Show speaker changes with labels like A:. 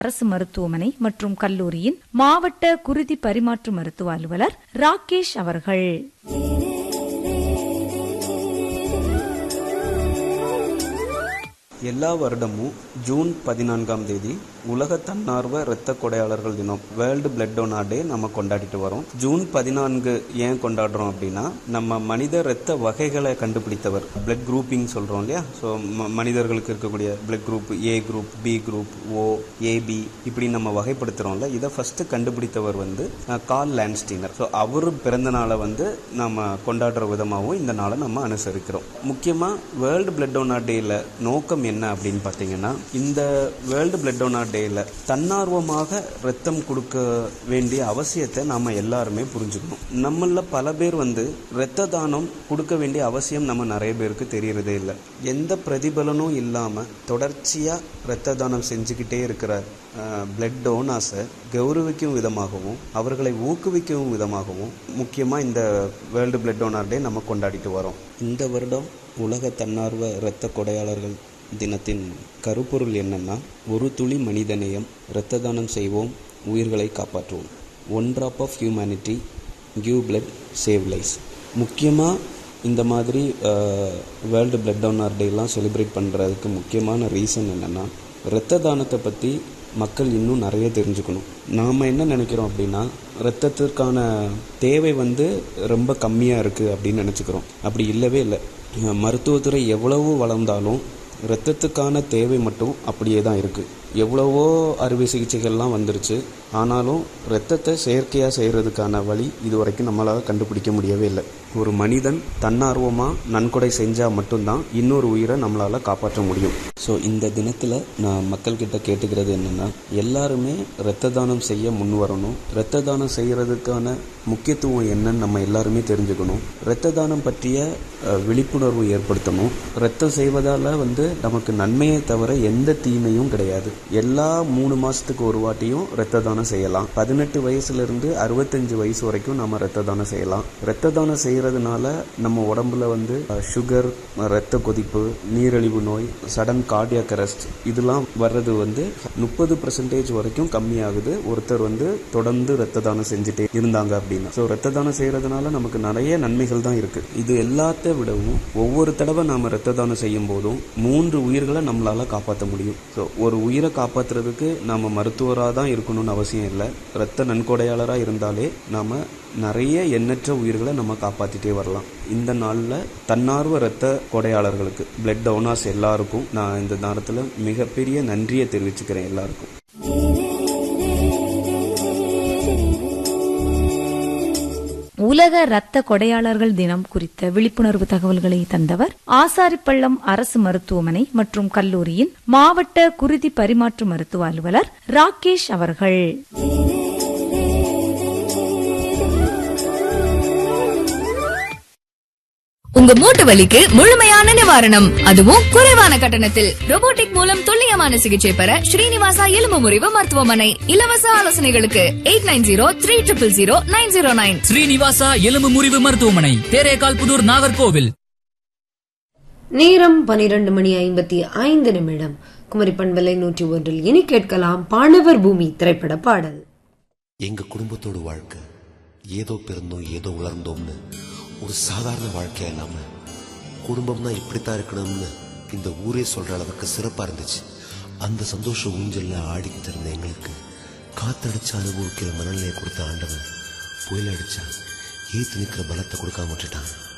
A: அரசு மருத்துவமனை மற்றும் கல்லூரியின் மாவட்ட குருதி பரிமாற்று மருத்துவ அலுவலர் ராகேஷ் அவர்கள்
B: எல்லா வருடமும் ஜூன் பதினான்காம் தேதி உலக தன்னார்வ இரத்த கொடையாளர்கள் தினம் வேர்ல்டு பிளட் டோனார் டே நம்ம கொண்டாடிட்டு வரோம் ஜூன் பதினான்கு ஏன் கொண்டாடுறோம் அப்படின்னா நம்ம மனித இரத்த வகைகளை கண்டுபிடித்தவர் பிளட் குரூப்பிங் சொல்றோம் இல்லையா ஸோ மனிதர்களுக்கு இருக்கக்கூடிய blood group A group B group O AB இப்படி நம்ம வகைப்படுத்துறோம்ல இதை ஃபர்ஸ்ட் கண்டுபிடித்தவர் வந்து அஹ், கார்ல் லேண்ட்ஸ்டீனர் ஸோ அவர் பிறந்த நாளை வந்து நம்ம கொண்டாடுற விதமாகவும் இந்த நாளை நம்ம அனுசரிக்கிறோம் முக்கியமாக வேர்ல்டு பிளட் டோனார் டேல நோக்கம் என்ன அப்படின்னு பார்த்தீங்கன்னா இந்த வேர்ல்டு பிளட் டோனார் டேல தன்னார்வமாக ரத்தம் கொடுக்க வேண்டிய அவசியத்தை நாம எல்லாருமே புரிஞ்சுக்கணும் நம்மள பல பேர் வந்து இரத்த தானம் கொடுக்க வேண்டிய அவசியம் நம்ம நிறைய பேருக்கு தெரியறதே இல்லை எந்த பிரதிபலனும் இல்லாம தொடர்ச்சியா இரத்த தானம் செஞ்சுக்கிட்டே இருக்கிற பிளட் டோனாஸை கௌரவிக்கும் விதமாகவும் அவர்களை ஊக்குவிக்கும் விதமாகவும் முக்கியமாக இந்த வேர்ல்டு பிளட் டோனார் டே நம்ம கொண்டாடிட்டு வரோம் இந்த வருடம் உலக தன்னார்வ இரத்த கொடையாளர்கள் தினத்தின் கருப்பொருள் என்னன்னா ஒரு துளி மனிதநேயம் இரத்த தானம் செய்வோம் உயிர்களை காப்பாற்றுவோம் one drop of humanity give blood save life முக்கியமாக இந்த மாதிரி வேர்ல்டு பிளட் டோனார் டேலாம் செலிப்ரேட் பண்ணுறதுக்கு முக்கியமான ரீசன் என்னென்னா இரத்த தானத்தை பற்றி மக்கள் இன்னும் நிறைய தெரிஞ்சுக்கணும் நாம் என்ன நினைக்கிறோம் அப்படின்னா ரத்தத்திற்கான தேவை வந்து ரொம்ப கம்மியாக இருக்குது அப்படின்னு நினச்சிக்கிறோம் அப்படி இல்லவே இல்லை மருத்துவத்துறை எவ்வளவு வளர்ந்தாலும் இரத்தத்துக்கான தேவை மட்டும் அப்படியே தான் இருக்குது எவ்வளவோ அறுவை சிகிச்சைகள்லாம் வந்துருச்சு ஆனாலும் இரத்தத்தை செயற்கையாக செய்கிறதுக்கான வழி இது வரைக்கும் நம்மளால் கண்டுபிடிக்க முடியவே இல்லை ஒரு மனிதன் தன்னார்வமாக நன்கொடை செஞ்சால் மட்டும்தான் இன்னொரு உயிரை நம்மளால் காப்பாற்ற முடியும் ஸோ இந்த தினத்தில் நான் மக்கள்கிட்ட கேட்டுக்கிறது என்னென்னா எல்லாருமே இரத்த தானம் செய்ய முன் வரணும் இரத்த தானம் செய்கிறதுக்கான முக்கியத்துவம் என்னன்னு நம்ம எல்லாருமே தெரிஞ்சுக்கணும் இரத்த தானம் பற்றிய அஹ், விழிப்புணர்வு ஏற்படுத்தணும் இரத்தம் செய்வதால் வந்து நமக்கு நன்மையை தவிர எந்த தீமையும் கிடையாது எல்லா மூணு மாசத்துக்கு ஒரு வாட்டியும் இரத்த தானம் செய்யலாம் பதினெட்டு வயசுல இருந்து அறுபத்தஞ்சு வயசு வரைக்கும் நம்ம இரத்த தானம் செய்யலாம் இரத்த தானம் செய்யறதுனால நம்ம உடம்புல வந்து சுகர் இரத்த கொதிப்பு நீரிழிவு நோய் சடன் கார்டியாக் அரெஸ்ட் இதெல்லாம் வர்றது வந்து முப்பது பர்சன்டேஜ் வரைக்கும் கம்மியாகுது ஒருத்தர் வந்து தொடர்ந்து இரத்த தானம் செஞ்சுட்டே இருந்தாங்க அப்படின்னா ஸோ இரத்த தானம் செய்யறதுனால நமக்கு நிறைய நன்மைகள் தான் இருக்கு இது எல்லாத்த விடவும் ஒவ்வொரு தடவை நாம இரத்த தானம் செய்யும் போதும் மூன்று உயிர்களை நம்மளால காப்பாற்ற முடியும் ஸோ ஒரு உயிரை காப்பாத்துறதுக்கு நாம மருத்துவராக தான் இருக்கணும்னு அவசியம் இல்லை இரத்த நன்கொடையாளராக இருந்தாலே நாம நிறைய எண்ணற்ற உயிர்களை நம்ம காப்பாத்திட்டே வரலாம் இந்த நாளில் தன்னார்வ இரத்த கொடையாளர்களுக்கு பிளட் டோனார்ஸ் எல்லாருக்கும் நான் இந்த நேரத்தில் மிகப்பெரிய நன்றியை தெரிவிச்சுக்கிறேன் எல்லாருக்கும்
A: உலக இரத்த கொடையாளர்கள் தினம் குறித்த விழிப்புணர்வு தகவல்களை தந்தவர் ஆசாரிப்பள்ளம் அரசு மருத்துவமனை மற்றும் கல்லூரியின் மாவட்ட குருதி பரிமாற்று மருத்துவ அலுவலர் ராகேஷ் அவர்கள்
C: உங்க மூட்டு வலிக்கு முழுமையான நிவாரணம் அதுவும் குறைவான கட்டணத்தில் robotic மூலம் துல்லியமான சிகிச்சை பெற ஸ்ரீனிவாசா எலும்பு முறிவு மருத்துவமனை இலவச ஆலோசனைகளுக்கு eight nine zero three triple zero nine zero nine
D: Srinivasa எலும்பு முறிவு மருத்துவமனை தேரேகால் புதூர் நாகர்கோவில்
E: நேரம் பனிரெண்டு மணி ஐம்பத்தி ஐந்து நிமிடம் குமரி பண்பலை நூற்றி ஒன்றில் இனி கேட்கலாம் பாண்டவர் பூமி திரைப்பட பாடல்
F: எங்க குடும்பத்தோட வாழ்க்கை ஏதோ பிறந்தோம் ஏதோ வளர்ந்தோம்னு ஒரு சாதாரண வாழ்க்கையா இல்லாம குடும்பம்னா இப்படித்தான் இருக்கணும்னு இந்த ஊரே சொல்ற அளவுக்கு சிறப்பா இருந்துச்சு அந்த சந்தோஷ ஊஞ்சல்ல ஆடிக்கிட்டு இருந்த எங்களுக்கு காத்தடிச்சு அனுபவிக்கிற மனநிலையை கொடுத்த ஆண்டவன் புயல் அடிச்சா ஏத்து நிக்கிற பலத்தை கொடுக்காம விட்டுட்டான்